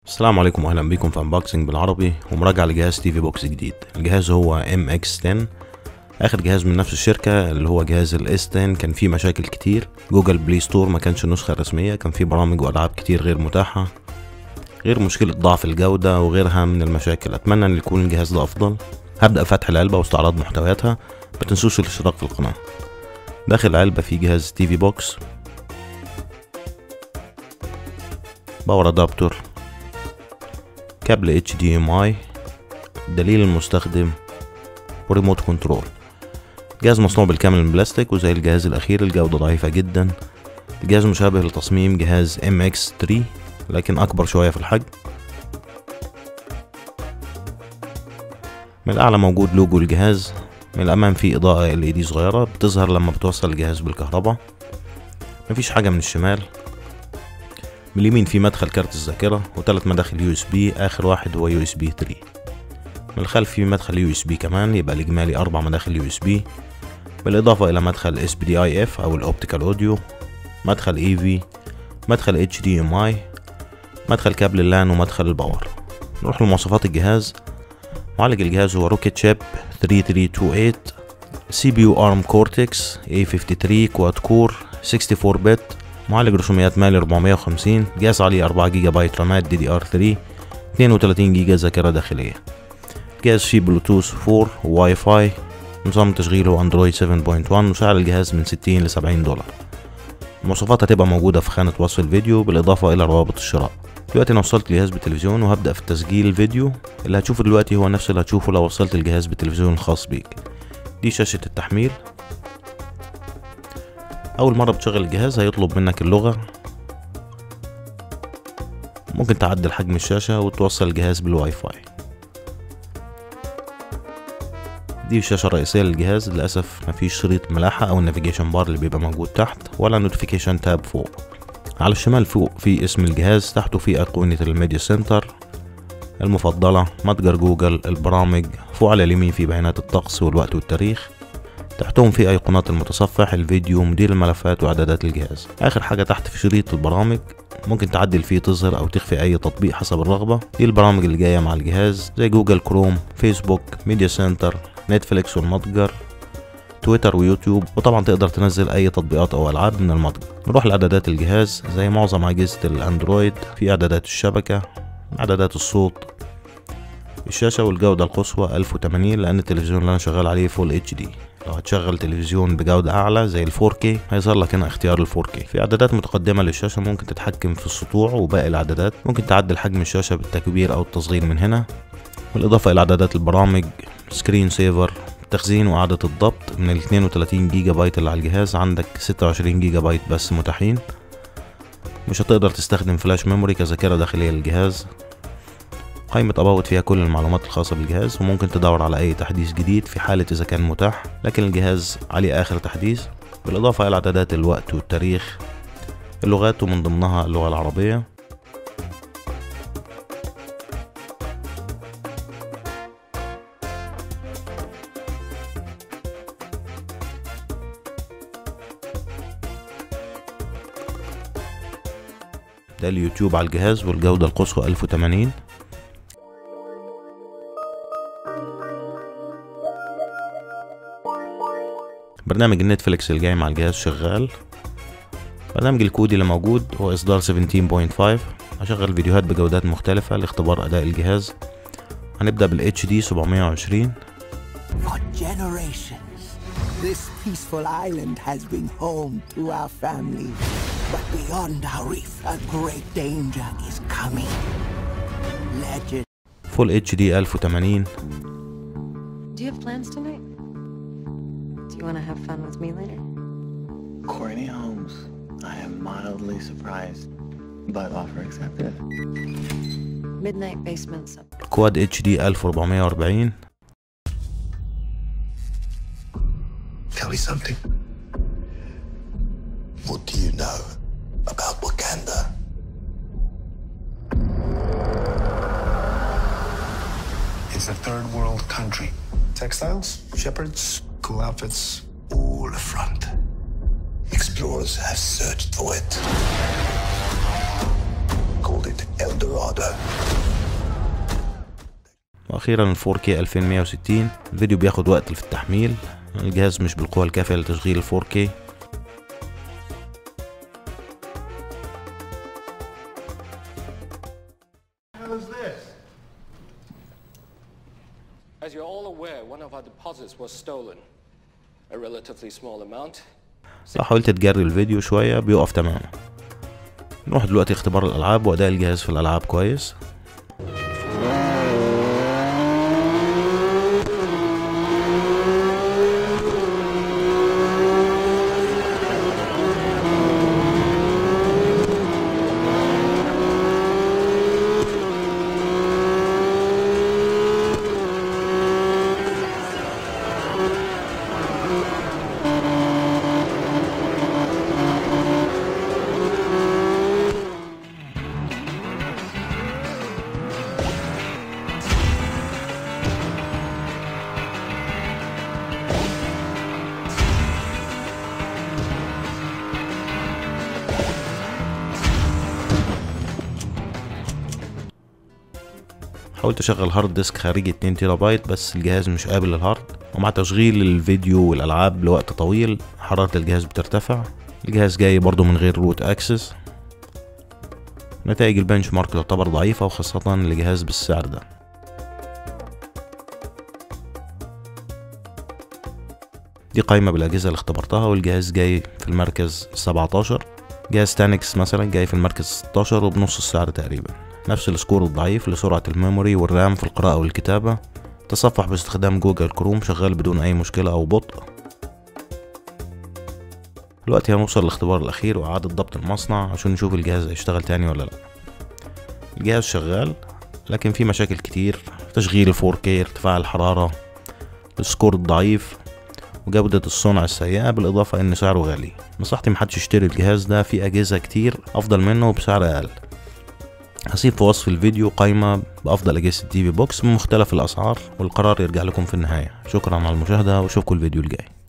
السلام عليكم واهلا بيكم في انبوكسنج بالعربي ومراجعة لجهاز تي في بوكس جديد الجهاز هو ام اكس 10 اخر جهاز من نفس الشركة اللي هو جهاز الاس 10 كان فيه مشاكل كتير جوجل بلاي ستور ما كانش النسخة الرسمية كان فيه برامج والعاب كتير غير متاحة غير مشكلة ضعف الجودة وغيرها من المشاكل اتمنى ان يكون الجهاز ده افضل هبدأ فتح العلبة واستعراض محتوياتها متنسوش الاشتراك في القناة داخل العلبة في جهاز تي في بوكس باور ادابتور كابل اتش دي ام اي دليل المستخدم وريموت كنترول جهاز مصنوع بالكامل من بلاستيك وزي الجهاز الاخير الجودة ضعيفة جدا الجهاز مشابه لتصميم جهاز ام اكس 3 لكن اكبر شوية في الحجم من الاعلى موجود لوجو الجهاز من الامام في اضاءة ال دي صغيرة بتظهر لما بتوصل الجهاز بالكهرباء مفيش حاجة من الشمال من اليمين في مدخل كارت الذاكرة وثلاث مداخل يو اس بي آخر واحد هو يو اس بي 3 من الخلف في مدخل يو اس بي كمان يبقى الإجمالي أربع مداخل يو اس بي بالإضافة إلى مدخل اس بي دي اي اف أو الأوبتيكال أوديو مدخل اي في مدخل اتش دي ام اي مدخل كابل اللان ومدخل الباور نروح لمواصفات الجهاز معالج الجهاز هو روكيت شيب 3328 سي بي يو ارم كورتكس A53 كواد كور 64 بت معالج رسوميات مالي 450 جهاز عليه 4 جيجا بايت رامات دي دي ار 3 32 جيجا ذاكرة داخلية جهاز فيه بلوتوث 4 وواي فاي نظام تشغيله اندرويد 7.1 وسعر الجهاز من 60 ل 70 دولار المواصفات هتبقى موجودة في خانة وصف الفيديو بالإضافة إلى روابط الشراء دلوقتي أنا وصلت الجهاز بالتلفزيون وهبدأ في تسجيل الفيديو اللي هتشوفه دلوقتي هو نفس اللي هتشوفه لو وصلت الجهاز بالتلفزيون الخاص بيك دي شاشة التحميل أول مرة بتشغل الجهاز هيطلب منك اللغة ممكن تعدل حجم الشاشة وتوصل الجهاز بالواي فاي دي الشاشة الرئيسية للجهاز للأسف مفيش شريط ملاحة أو النافيجيشن بار اللي بيبقى موجود تحت ولا نوتيفيكيشن تاب فوق على الشمال فوق في اسم الجهاز تحته في أيقونة الميديا سنتر المفضلة متجر جوجل البرامج فوق على اليمين في بيانات الطقس والوقت والتاريخ تحتهم في ايقونات المتصفح الفيديو مدير الملفات واعدادات الجهاز اخر حاجة تحت في شريط البرامج ممكن تعدل فيه تظهر او تخفي اي تطبيق حسب الرغبة دي البرامج اللي جاية مع الجهاز زي جوجل كروم فيسبوك ميديا سنتر نتفليكس والمتجر تويتر ويوتيوب وطبعا تقدر تنزل اي تطبيقات او العاب من المتجر نروح لاعدادات الجهاز زي معظم اجهزة الاندرويد في اعدادات الشبكة اعدادات الصوت الشاشة والجودة القصوى 1080 لأن التلفزيون اللي أنا شغال عليه فول اتش دي لو هتشغل تلفزيون بجودة أعلى زي ال 4K هيظهر لك هنا اختيار ال 4K في إعدادات متقدمة للشاشة ممكن تتحكم في السطوع وباقي الإعدادات ممكن تعدل حجم الشاشة بالتكبير أو التصغير من هنا بالإضافة إلى إعدادات البرامج سكرين سيفر تخزين وإعادة الضبط من ال 32 جيجا بايت اللي على الجهاز عندك 26 جيجا بايت بس متاحين مش هتقدر تستخدم فلاش ميموري كذاكرة داخلية للجهاز قائمة أباوت فيها كل المعلومات الخاصة بالجهاز وممكن تدور على أي تحديث جديد في حالة إذا كان متاح لكن الجهاز عليه آخر تحديث بالإضافة إلى إعدادات الوقت والتاريخ اللغات ومن ضمنها اللغة العربية ده اليوتيوب على الجهاز والجودة القصوى 1080 برنامج النتفليكس اللي جاي مع الجهاز شغال برنامج الكودي اللي موجود هو إصدار 17.5 هشغل فيديوهات بجودات مختلفة لاختبار أداء الجهاز هنبدأ بال HD 720 For generations, this peaceful island has been home to our family. But beyond our reef, a great danger is coming. Legend. فول HD 1080 Do you have plans tonight? Do you want to have fun with me later? Courtney Holmes. I am mildly surprised, but offer accepted. Midnight basement sub. كواد HD 1440 Tell me something. What do you know about Wakanda? It's a third world country. Textiles, shepherds, cool outfits. All a front. Explorers have searched for it. Called it El Dorado. واخيرا ال 4K 2160 الفيديو بياخد وقت في التحميل الجهاز مش بالقوة الكافية لتشغيل ال 4K As you're all aware, one of our deposits was stolen. A relatively small amount. لو حاولت تجري الفيديو شوية بيقف تماما نروح دلوقتي اختبار الألعاب وأداء الجهاز في الألعاب كويس حاولت اشغل هارد ديسك خارجي 2 تيرا بايت بس الجهاز مش قابل للهارد ومع تشغيل الفيديو والالعاب لوقت طويل حرارة الجهاز بترتفع الجهاز جاي برضو من غير روت اكسس نتائج البنش مارك تعتبر ضعيفة وخاصة لجهاز بالسعر ده دي قائمة بالأجهزة اللي اختبرتها والجهاز جاي في المركز 17 جهاز تانكس مثلا جاي في المركز 16 وبنص السعر تقريبا نفس السكور الضعيف لسرعة الميموري والرام في القراءة والكتابة تصفح باستخدام جوجل كروم شغال بدون أي مشكلة أو بطء دلوقتي هنوصل للاختبار الأخير وإعادة ضبط المصنع عشان نشوف الجهاز هيشتغل تاني ولا لأ الجهاز شغال لكن في مشاكل كتير تشغيل ال 4K ارتفاع الحرارة السكور الضعيف وجودة الصنع السيئة بالإضافة إن سعره غالي نصيحتي محدش يشتري الجهاز ده في أجهزة كتير أفضل منه بسعر أقل هسيب في وصف الفيديو قائمة بأفضل أجهزة التي في بوكس بمختلف الأسعار والقرار يرجع لكم في النهاية شكرا على المشاهدة وأشوفكم الفيديو الجاي